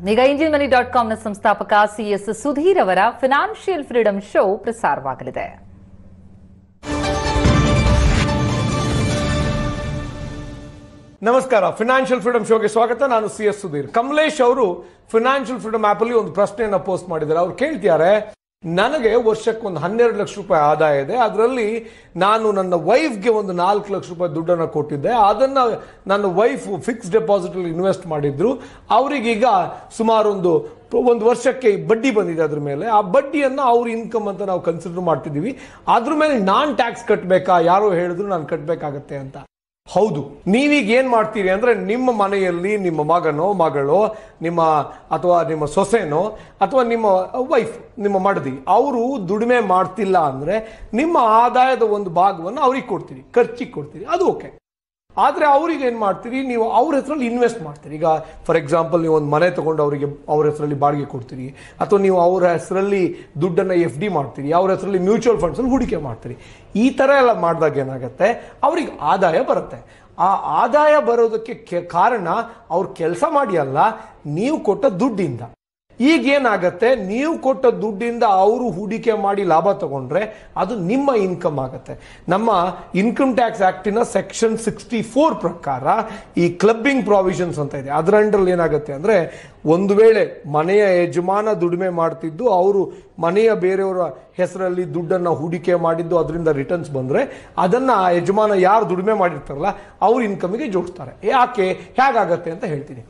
ಈಗ ಇಂಜಿನ್ ಮನಿ ಡಾಟ್ ಕಾಮ್ನ ಸಂಸ್ಥಾಪಕ ಸಿಎಸ್ ಸುಧೀರ್ ಅವರ ಫಿನಾನ್ಷಿಯಲ್ ಫ್ರೀಡಮ್ ಶೋ ಪ್ರಸಾರವಾಗಲಿದೆ ನಮಸ್ಕಾರ ಫಿನಾನ್ಷಿಯಲ್ ಫ್ರೀಡಮ್ ಶೋಗೆ ಸ್ವಾಗತ ನಾನು ಸಿ ಎಸ್ ಸುಧೀರ್ ಕಮಲೇಶ್ ಅವರು ಫಿನಾನ್ಷಿಯಲ್ ಫ್ರೀಡಮ್ ಆಪ್ ಅಲ್ಲಿ ಒಂದು ಪ್ರಶ್ನೆಯನ್ನ ಪೋಸ್ಟ್ ಮಾಡಿದ್ದಾರೆ ಅವ್ರು ಕೇಳ್ತಿದ್ದಾರೆ ನನಗೆ ವರ್ಷಕ್ಕೆ ಒಂದು ಹನ್ನೆರಡು ಲಕ್ಷ ರೂಪಾಯಿ ಆದಾಯ ಇದೆ ಅದರಲ್ಲಿ ನಾನು ನನ್ನ ವೈಫ್ಗೆ ಒಂದು ನಾಲ್ಕು ಲಕ್ಷ ರೂಪಾಯಿ ದುಡ್ಡನ್ನು ಕೊಟ್ಟಿದ್ದೆ ಅದನ್ನ ನನ್ನ ವೈಫ್ ಫಿಕ್ಸ್ ಡೆಪಾಸಿಟ್ ಅಲ್ಲಿ ಇನ್ವೆಸ್ಟ್ ಮಾಡಿದ್ರು ಅವರಿಗೀಗ ಸುಮಾರು ಒಂದು ಒಂದು ವರ್ಷಕ್ಕೆ ಬಡ್ಡಿ ಬಂದಿದೆ ಅದ್ರ ಮೇಲೆ ಆ ಬಡ್ಡಿಯನ್ನ ಅವ್ರ ಇನ್ಕಮ್ ಅಂತ ನಾವು ಕನ್ಸಿಡರ್ ಮಾಡ್ತಿದೀವಿ ಅದ್ರ ಮೇಲೆ ನಾನ್ ಟ್ಯಾಕ್ಸ್ ಕಟ್ಟಬೇಕಾ ಯಾರೋ ಹೇಳಿದ್ರು ನಾನು ಕಟ್ಟಬೇಕಾಗತ್ತೆ ಅಂತ ಹೌದು ನೀವೀಗ ಏನ್ ಮಾಡ್ತೀರಿ ಅಂದ್ರೆ ನಿಮ್ಮ ಮನೆಯಲ್ಲಿ ನಿಮ್ಮ ಮಗನೋ ಮಗಳೋ ನಿಮ್ಮ ಅಥವಾ ನಿಮ್ಮ ಸೊಸೆನೋ ಅಥವಾ ನಿಮ್ಮ ವೈಫ್ ನಿಮ್ಮ ಮಡದಿ ಅವರು ದುಡಿಮೆ ಮಾಡ್ತಿಲ್ಲ ಅಂದ್ರೆ ನಿಮ್ಮ ಆದಾಯದ ಒಂದು ಭಾಗವನ್ನು ಅವ್ರಿಗೆ ಕೊಡ್ತೀರಿ ಖರ್ಚಿಗೆ ಕೊಡ್ತೀರಿ ಅದು ಓಕೆ ಆದ್ರೆ ಅವ್ರಿಗೆ ಏನ್ ಮಾಡ್ತೀರಿ ನೀವು ಅವ್ರ ಹೆಸರಲ್ಲಿ ಇನ್ವೆಸ್ಟ್ ಮಾಡ್ತೀರಿ ಈಗ ಫಾರ್ ಎಕ್ಸಾಂಪಲ್ ನೀವು ಒಂದು ಮನೆ ತಗೊಂಡು ಅವರಿಗೆ ಅವ್ರ ಹೆಸರಲ್ಲಿ ಬಾಡಿಗೆ ಕೊಡ್ತೀರಿ ಅಥವಾ ನೀವು ಅವ್ರ ಹೆಸರಲ್ಲಿ ದುಡ್ಡನ್ನ ಎಫ್ ಡಿ ಮಾಡ್ತೀರಿ ಅವ್ರ ಹೆಸರಲ್ಲಿ ಮ್ಯೂಚುವಲ್ ಫಂಡ್ಸ್ ಅಲ್ಲಿ ಹೂಡಿಕೆ ಮಾಡ್ತೀರಿ ಈ ತರ ಎಲ್ಲ ಮಾಡಿದಾಗ ಏನಾಗುತ್ತೆ ಅವ್ರಿಗೆ ಆದಾಯ ಬರುತ್ತೆ ಆ ಆದಾಯ ಬರೋದಕ್ಕೆ ಕೆ- ಕಾರಣ ಅವ್ರು ಕೆಲಸ ಮಾಡಿ ಅಲ್ಲ ನೀವು ಕೊಟ್ಟ ದುಡ್ಡಿಂದ ಈಗ ಏನಾಗತ್ತೆ ನೀವು ಕೊಟ್ಟ ದುಡ್ಡಿಂದ ಅವರು ಹೂಡಿಕೆ ಮಾಡಿ ಲಾಭ ತಗೊಂಡ್ರೆ ಅದು ನಿಮ್ಮ ಇನ್ಕಮ್ ಆಗತ್ತೆ ನಮ್ಮ ಇನ್ಕಮ್ ಟ್ಯಾಕ್ಸ್ ಆಕ್ಟಿನ ಸೆಕ್ಷನ್ ಸಿಕ್ಸ್ಟಿ ಫೋರ್ ಪ್ರಕಾರ ಈ ಕ್ಲಬ್ಬಿಂಗ್ ಪ್ರಾವಿಷನ್ಸ್ ಅಂತ ಇದೆ ಅದರ ಅಂಡರ್ ಏನಾಗುತ್ತೆ ಅಂದ್ರೆ ಒಂದು ವೇಳೆ ಮನೆಯ ಯಜಮಾನ ದುಡಿಮೆ ಮಾಡ್ತಿದ್ದು ಅವರು ಮನೆಯ ಬೇರೆಯವರ ಹೆಸರಲ್ಲಿ ದುಡ್ಡನ್ನ ಹೂಡಿಕೆ ಮಾಡಿದ್ದು ಅದರಿಂದ ರಿಟರ್ನ್ಸ್ ಬಂದ್ರೆ ಅದನ್ನ ಆ ಯಜಮಾನ ಯಾರು ದುಡಿಮೆ ಮಾಡಿರ್ತಾರಲ್ಲ ಅವ್ರ ಇನ್ಕಮ್ಗೆ ಜೋಡಿಸ್ತಾರೆ ಯಾಕೆ ಹೇಗಾಗತ್ತೆ ಅಂತ ಹೇಳ್ತೀನಿ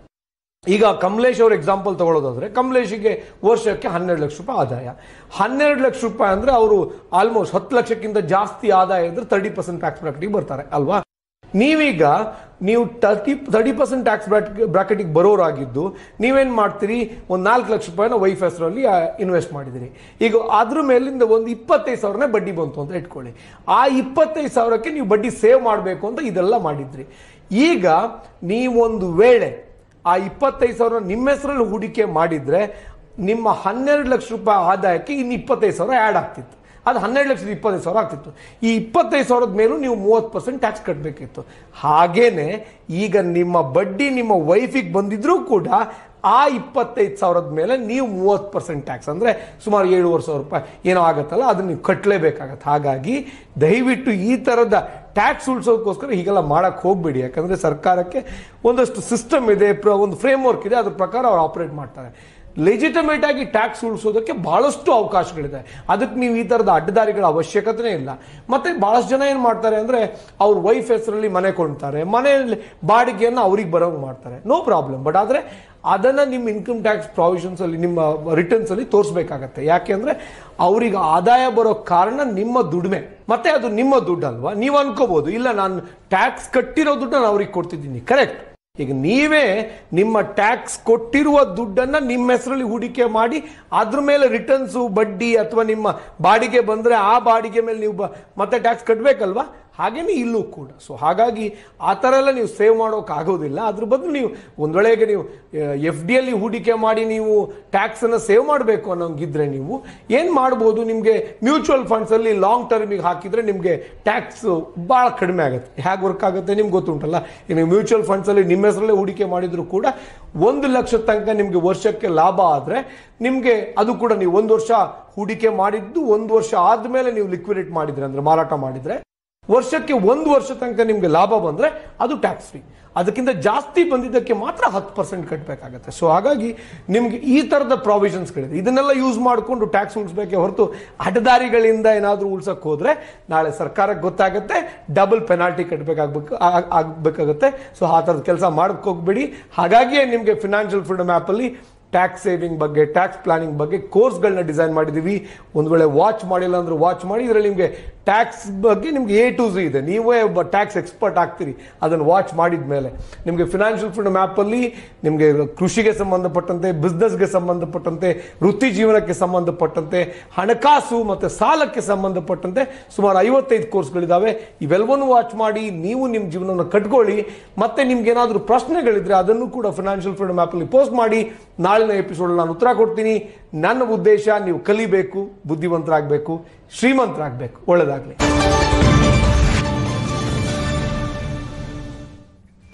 ಈಗ ಕಮಲೇಶ್ ಅವ್ರ ಎಕ್ಸಾಂಪಲ್ ತಗೊಳ್ಳೋದಾದ್ರೆ ಕಮಲೇಶಿಗೆ ವರ್ಷಕ್ಕೆ ಹನ್ನೆರಡು ಲಕ್ಷ ರೂಪಾಯಿ ಆದಾಯ ಹನ್ನೆರಡು ಲಕ್ಷ ರೂಪಾಯಿ ಅಂದ್ರೆ ಅವರು ಆಲ್ಮೋಸ್ಟ್ ಹತ್ತು ಲಕ್ಷಕ್ಕಿಂತ ಜಾಸ್ತಿ ಆದಾಯ ಇದ್ರೆ ತರ್ಟಿ ಪರ್ಸೆಂಟ್ ಟ್ಯಾಕ್ಸ್ ಬ್ರಾಕೆಟಿಗೆ ಬರ್ತಾರೆ ಅಲ್ವಾ ನೀವೀಗ ನೀವು ತರ್ಟಿ ತರ್ಟಿ ಪರ್ಸೆಂಟ್ ಟ್ಯಾಕ್ಸ್ ಬ್ರಾಕೆಟಿಗೆ ಬರೋರಾಗಿದ್ದು ನೀವೇನ್ ಮಾಡ್ತೀರಿ ಒಂದು ನಾಲ್ಕು ಲಕ್ಷ ರೂಪಾಯಿನ ವೈಫ್ ಹೆಸರಲ್ಲಿ ಇನ್ವೆಸ್ಟ್ ಮಾಡಿದಿರಿ ಈಗ ಅದ್ರ ಮೇಲಿಂದ ಒಂದು ಇಪ್ಪತ್ತೈದು ಸಾವಿರನೇ ಬಡ್ಡಿ ಬಂತು ಅಂತ ಇಟ್ಕೊಳ್ಳಿ ಆ ಇಪ್ಪತ್ತೈದು ಸಾವಿರಕ್ಕೆ ನೀವು ಬಡ್ಡಿ ಸೇವ್ ಮಾಡಬೇಕು ಅಂತ ಇದೆಲ್ಲ ಮಾಡಿದ್ರಿ ಈಗ ನೀವೊಂದು ವೇಳೆ ಆ ಇಪ್ಪತ್ತೈದು ಸಾವಿರ ನಿಮ್ಮ ಹೆಸರಲ್ಲಿ ಹೂಡಿಕೆ ಮಾಡಿದ್ರೆ ನಿಮ್ಮ ಹನ್ನೆರಡು ಲಕ್ಷ ರೂಪಾಯಿ ಆದಾಯಕ್ಕೆ ಇನ್ನು ಇಪ್ಪತ್ತೈದು ಸಾವಿರ ಆ್ಯಡ್ ಆಗ್ತಿತ್ತು ಅದು ಹನ್ನೆರಡು ಲಕ್ಷದ ಇಪ್ಪತ್ತೈದು ಸಾವಿರ ಆಗ್ತಿತ್ತು ಈ ಇಪ್ಪತ್ತೈದು ಸಾವಿರದ ಮೇಲೂ ನೀವು ಮೂವತ್ತು ಪರ್ಸೆಂಟ್ ಟ್ಯಾಕ್ಸ್ ಕಟ್ಟಬೇಕಿತ್ತು ಹಾಗೇನೆ ಈಗ ನಿಮ್ಮ ಬಡ್ಡಿ ನಿಮ್ಮ ವೈಫಿಗೆ ಬಂದಿದ್ರೂ ಕೂಡ ಆ ಇಪ್ಪತ್ತೈದು ಸಾವಿರದ ಮೇಲೆ ನೀವು ಮೂವತ್ತು ಪರ್ಸೆಂಟ್ ಟ್ಯಾಕ್ಸ್ ಅಂದರೆ ಸುಮಾರು ಏಳುವರೆ ಸಾವಿರ ರೂಪಾಯಿ ಏನೋ ಆಗುತ್ತಲ್ಲ ಅದನ್ನ ನೀವು ಕಟ್ಟಲೇಬೇಕಾಗತ್ತೆ ಹಾಗಾಗಿ ದಯವಿಟ್ಟು ಈ ಥರದ ಟ್ಯಾಕ್ಸ್ ಉಳಿಸೋದಕ್ಕೋಸ್ಕರ ಹೀಗೆಲ್ಲ ಮಾಡಕ್ಕೆ ಹೋಗಬೇಡಿ ಯಾಕಂದರೆ ಸರ್ಕಾರಕ್ಕೆ ಒಂದಷ್ಟು ಸಿಸ್ಟಮ್ ಇದೆ ಪ್ರ- ಒಂದು ಫ್ರೇಮ್ವರ್ಕ್ ಇದೆ ಅದ್ರ ಪ್ರಕಾರ ಅವ್ರು ಆಪರೇಟ್ ಮಾಡ್ತಾರೆ ಲೆಜಿಟಮೇಟ್ ಆಗಿ ಟ್ಯಾಕ್ಸ್ ಉಳಿಸೋದಕ್ಕೆ ಬಹಳಷ್ಟು ಅವಕಾಶಗಳಿದೆ ಅದಕ್ಕೆ ನೀವು ಈ ಥರದ ಅಡ್ಡದಾರಿಗಳ ಅವಶ್ಯಕತೆ ಇಲ್ಲ ಮತ್ತೆ ಬಹಳಷ್ಟು ಜನ ಏನು ಮಾಡ್ತಾರೆ ಅಂದ್ರೆ ಅವ್ರ ವೈಫ್ ಹೆಸರಲ್ಲಿ ಮನೆ ಕೊಂಡ್ತಾರೆ ಮನೆಯಲ್ಲಿ ಬಾಡಿಗೆಯನ್ನು ಅವ್ರಿಗೆ ಬರೋಂಗೆ ಮಾಡ್ತಾರೆ ನೋ ಪ್ರಾಬ್ಲಮ್ ಬಟ್ ಆದರೆ ಅದನ್ನ ನಿಮ್ಮ ಇನ್ಕಮ್ ಟ್ಯಾಕ್ಸ್ ಪ್ರಾವಿಷನ್ಸ್ ಅಲ್ಲಿ ನಿಮ್ಮ ರಿಟರ್ನ್ಸ್ ಅಲ್ಲಿ ತೋರಿಸಬೇಕಾಗತ್ತೆ ಯಾಕೆಂದ್ರೆ ಅವ್ರಿಗೆ ಆದಾಯ ಬರೋ ಕಾರಣ ನಿಮ್ಮ ದುಡಿಮೆ ಮತ್ತೆ ಅದು ನಿಮ್ಮ ದುಡ್ಡು ಅಲ್ವಾ ನೀವು ಅನ್ಕೋಬಹುದು ಇಲ್ಲ ನಾನು ಟ್ಯಾಕ್ಸ್ ಕಟ್ಟಿರೋ ದುಡ್ಡು ನಾನು ಅವ್ರಿಗೆ ಕೊಡ್ತಿದ್ದೀನಿ ಕರೆಕ್ಟ್ ಈಗ ನೀವೇ ನಿಮ್ಮ ಟ್ಯಾಕ್ಸ್ ಕೊಟ್ಟಿರುವ ದುಡ್ಡನ್ನ ನಿಮ್ಮ ಹೆಸರಲ್ಲಿ ಹೂಡಿಕೆ ಮಾಡಿ ಅದ್ರ ಮೇಲೆ ರಿಟರ್ನ್ಸು ಬಡ್ಡಿ ಅಥವಾ ನಿಮ್ಮ ಬಾಡಿಗೆ ಬಂದ್ರೆ ಆ ಬಾಡಿಗೆ ಮೇಲೆ ನೀವು ಬ- ಮತ್ತೆ ಟ್ಯಾಕ್ಸ್ ಕಟ್ಟಬೇಕಲ್ವಾ ಹಾಗೇನೆ ಇಲ್ಲೂ ಕೂಡ ಸೊ ಹಾಗಾಗಿ ಆ ಥರ ಎಲ್ಲ ನೀವು ಸೇವ್ ಮಾಡೋಕೆ ಆಗೋದಿಲ್ಲ ಅದ್ರ ಬದಲು ನೀವು ಒಂದ್ ವೇಳೆಗೆ ನೀವು ಎಫ್ ಡಿ ಅಲ್ಲಿ ಹೂಡಿಕೆ ಮಾಡಿ ನೀವು ಟ್ಯಾಕ್ಸ್ ಅನ್ನ ಸೇವ್ ಮಾಡಬೇಕು ಅನ್ನೋಂಗಿದ್ರೆ ನೀವು ಏನ್ ಮಾಡ್ಬೋದು ನಿಮಗೆ ಮ್ಯೂಚುವಲ್ ಫಂಡ್ಸ್ ಅಲ್ಲಿ ಲಾಂಗ್ ಟರ್ಮಿಗೆ ಹಾಕಿದ್ರೆ ನಿಮಗೆ ಟ್ಯಾಕ್ಸ್ ಬಹಳ ಕಡಿಮೆ ಆಗುತ್ತೆ ಹೇಗೆ ವರ್ಕ್ ಆಗುತ್ತೆ ನಿಮ್ಗೆ ಗೊತ್ತುಂಟಲ್ಲ ಈಗ ನೀವು ಮ್ಯೂಚುವಲ್ ಫಂಡ್ಸ್ ಅಲ್ಲಿ ನಿಮ್ಮ ಹೆಸರಲ್ಲೇ ಹೂಡಿಕೆ ಮಾಡಿದ್ರು ಕೂಡ ಒಂದು ಲಕ್ಷ ತನಕ ನಿಮ್ಗೆ ವರ್ಷಕ್ಕೆ ಲಾಭ ಆದ್ರೆ ನಿಮ್ಗೆ ಅದು ಕೂಡ ನೀವು ಒಂದು ವರ್ಷ ಹೂಡಿಕೆ ಮಾಡಿದ್ದು ಒಂದು ವರ್ಷ ಆದ್ಮೇಲೆ ನೀವು ಲಿಕ್ವಿಡೇಟ್ ಮಾಡಿದ್ರೆ ಅಂದ್ರೆ ಮಾರಾಟ ಮಾಡಿದ್ರೆ ವರ್ಷಕ್ಕೆ ಒಂದು ವರ್ಷ ತನಕ ನಿಮ್ಗೆ ಲಾಭ ಬಂದ್ರೆ ಅದು ಟ್ಯಾಕ್ಸ್ ಫ್ರೀ ಅದಕ್ಕಿಂತ ಜಾಸ್ತಿ ಬಂದಿದ್ದಕ್ಕೆ ಮಾತ್ರ ಹತ್ತು ಪರ್ಸೆಂಟ್ ಕಟ್ಟಬೇಕಾಗತ್ತೆ ಸೊ ಹಾಗಾಗಿ ನಿಮ್ಗೆ ಈ ತರದ ಪ್ರಾವಿಷನ್ಸ್ಗಳಿದೆ ಇದನ್ನೆಲ್ಲ ಯೂಸ್ ಮಾಡಿಕೊಂಡು ಟ್ಯಾಕ್ಸ್ ಉಳಿಸ್ಬೇಕೆ ಹೊರತು ಅಡ್ಡದಾರಿಗಳಿಂದ ಏನಾದರೂ ಉಳ್ಸಕ್ ಹೋದ್ರೆ ನಾಳೆ ಸರ್ಕಾರಕ್ಕೆ ಗೊತ್ತಾಗುತ್ತೆ ಡಬಲ್ ಪೆನಾಲ್ಟಿ ಕಟ್ಟಬೇಕಾಗ್ಬೇಕು ಆಗ್- ಆಗ್ಬೇಕಾಗತ್ತೆ ಸೊ ಆ ಥರದ ಕೆಲಸ ಮಾಡಕ್ ಹೋಗ್ಬೇಡಿ ಹಾಗಾಗಿಯೇ ನಿಮಗೆ ಫಿನಾನ್ಷಿಯಲ್ ಫ್ರೀಡಮ್ ಆ್ಯಪಲ್ಲಿ ಟ್ಯಾಕ್ಸ್ ಸೇವಿಂಗ್ ಬಗ್ಗೆ ಟ್ಯಾಕ್ಸ್ ಪ್ಲಾನಿಂಗ್ ಬಗ್ಗೆ ಕೋರ್ಸ್ಗಳನ್ನ ಡಿಸೈನ್ ಮಾಡಿದ್ದೀವಿ ಒಂದು ವೇಳೆ ವಾಚ್ ಮಾಡಿಲ್ಲ ಅಂದ್ರೆ ವಾಚ್ ಮಾಡಿ ಇದರಲ್ಲಿ ನಿಮಗೆ ಟ್ಯಾಕ್ಸ್ ಬಗ್ಗೆ ನಿಮ್ಗೆ ಎ ಟು ಝಿ ಇದೆ ನೀವೇ ಒಬ್ಬ ಟ್ಯಾಕ್ಸ್ ಎಕ್ಸ್ಪರ್ಟ್ ಆಗ್ತೀರಿ ಅದನ್ನು ವಾಚ್ ಮಾಡಿದ ಮೇಲೆ ನಿಮಗೆ ಫಿನಾನ್ಷಿಯಲ್ ಫ್ರೀಡಮ್ ಆ್ಯಪಲ್ಲಿ ನಿಮಗೆ ಕೃಷಿಗೆ ಸಂಬಂಧಪಟ್ಟಂತೆ ಬಿಸ್ನೆಸ್ಗೆ ಸಂಬಂಧಪಟ್ಟಂತೆ ವೃತ್ತಿ ಜೀವನಕ್ಕೆ ಸಂಬಂಧಪಟ್ಟಂತೆ ಹಣಕಾಸು ಮತ್ತು ಸಾಲಕ್ಕೆ ಸಂಬಂಧಪಟ್ಟಂತೆ ಸುಮಾರು ಐವತ್ತೈದು ಕೋರ್ಸ್ಗಳಿದ್ದಾವೆ ಇವೆಲ್ಲವನ್ನೂ ವಾಚ್ ಮಾಡಿ ನೀವು ನಿಮ್ಮ ಜೀವನವನ್ನು ಕಟ್ಕೊಳ್ಳಿ ಮತ್ತೆ ನಿಮ್ಗೆ ಏನಾದರೂ ಪ್ರಶ್ನೆಗಳಿದ್ರೆ ಅದನ್ನು ಕೂಡ ಫಿನಾನ್ಷಿಯಲ್ ಫ್ರೀಡಮ್ ಆ್ಯಪಲ್ಲಿ ಪೋಸ್ಟ್ ಮಾಡಿ ನಾಳಿನ ಎಪಿಸೋಡ್ ನಾನು ಉತ್ತರ ಕೊಡ್ತೀನಿ ನನ್ನ ಉದ್ದೇಶ ನೀವು ಕಲಿಬೇಕು ಬುದ್ಧಿವಂತರಾಗಬೇಕು ಶ್ರೀಮಂತರಾಗಬೇಕು ಒಳ್ಳೆಯದಾಗಲಿ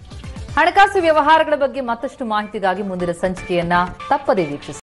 ಹಣಕಾಸು ವ್ಯವಹಾರಗಳ ಬಗ್ಗೆ ಮತ್ತಷ್ಟು ಮಾಹಿತಿಗಾಗಿ ಮುಂದಿನ ಸಂಚಿಕೆಯನ್ನ ತಪ್ಪದೇ ವೀಕ್ಷಿಸಿ